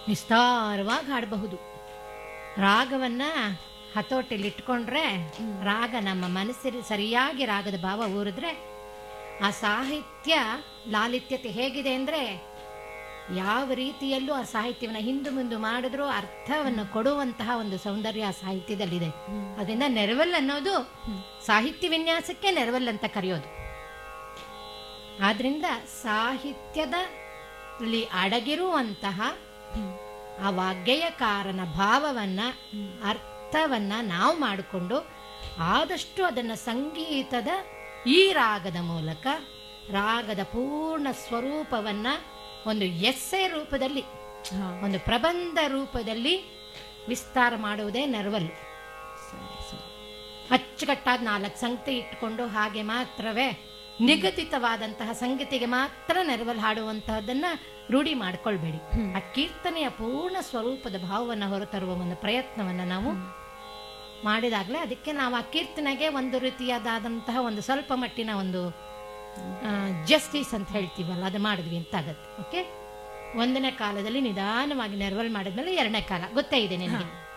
ವಿಸ್ತಾರವಾಗಿ ಹಾಡಬಹುದು ರಾಗವನ್ನ ಹತೋಟಿಯಲ್ಲಿ ಇಟ್ಕೊಂಡ್ರೆ ರಾಗ ನಮ್ಮ ಮನಸ್ಸಿನ ಸರಿಯಾಗಿ ರಾಗದ ಭಾವ ಊರಿದ್ರೆ ಆ ಸಾಹಿತ್ಯ ಲಾಲಿತ್ಯತೆ ಹೇಗಿದೆ ಅಂದ್ರೆ ಯಾವ ರೀತಿಯಲ್ಲೂ ಆ ಸಾಹಿತ್ಯವನ್ನು ಹಿಂದು ಮುಂದು ಮಾಡಿದ್ರೂ ಅರ್ಥವನ್ನು ಕೊಡುವಂತಹ ಒಂದು ಸೌಂದರ್ಯ ಆ ಸಾಹಿತ್ಯದಲ್ಲಿದೆ ಅದರಿಂದ ನೆರವಲ್ ಅನ್ನೋದು ಸಾಹಿತ್ಯ ವಿನ್ಯಾಸಕ್ಕೆ ನೆರವಲ್ ಅಂತ ಕರೆಯೋದು ಆದ್ರಿಂದ ಸಾಹಿತ್ಯದಲ್ಲಿ ಅಡಗಿರುವಂತಹ ಆ ವಾಗ್ಗೇಯಕಾರನ ಭಾವವನ್ನ ಅರ್ಥವನ್ನ ನಾವು ಮಾಡಿಕೊಂಡು ಆದಷ್ಟು ಅದನ್ನ ಸಂಗೀತದ ಈ ರಾಗದ ಮೂಲಕ ರಾಗದ ಪೂರ್ಣ ಸ್ವರೂಪವನ್ನ ಒಂದು ಎಸ್ಸೆ ರೂಪದಲ್ಲಿ ಹಾ ಒಂದು ಪ್ರಬಂಧ ರೂಪದಲ್ಲಿ ವಿಸ್ತಾರ ಮಾಡುವುದೇ ನೆರವಲ್ಲು ಸರಿ ಸರಿ ಅಚ್ಚುಕಟ್ಟಾದ ನಾಲ್ಕು ಸಂಗತಿ ಇಟ್ಕೊಂಡು ಹಾಗೆ ಮಾತ್ರವೇ ನಿಗದಿತವಾದಂತಹ ಸಂಗತಿಗೆ ಮಾತ್ರ ನೆರವಲ್ಲಿ ಹಾಡುವಂತಹದನ್ನ ರೂಢಿ ಮಾಡ್ಕೊಳ್ಬೇಡಿ ಆ ಕೀರ್ತನೆಯ ಪೂರ್ಣ ಸ್ವರೂಪದ ಭಾವವನ್ನು ಹೊರತರುವ ಒಂದು ಪ್ರಯತ್ನವನ್ನ ನಾವು ಮಾಡಿದಾಗಲೇ ಅದಕ್ಕೆ ನಾವು ಆ ಕೀರ್ತನೆಗೆ ಒಂದು ರೀತಿಯಾದಂತಹ ಒಂದು ಸ್ವಲ್ಪ ಮಟ್ಟಿನ ಒಂದು ಜಸ್ಟಿಸ್ ಅಂತ ಹೇಳ್ತೀವಲ್ಲ ಅದು ಮಾಡಿದ್ವಿ ಅಂತ ಆಗತ್ತೆ ಓಕೆ ಒಂದನೇ ಕಾಲದಲ್ಲಿ ನಿಧಾನವಾಗಿ ನೆರವಲ್ ಮಾಡಿದ್ಮೇಲೆ ಎರಡನೇ ಕಾಲ ಗೊತ್ತೇ ಇದೆ ನಿನಗೆ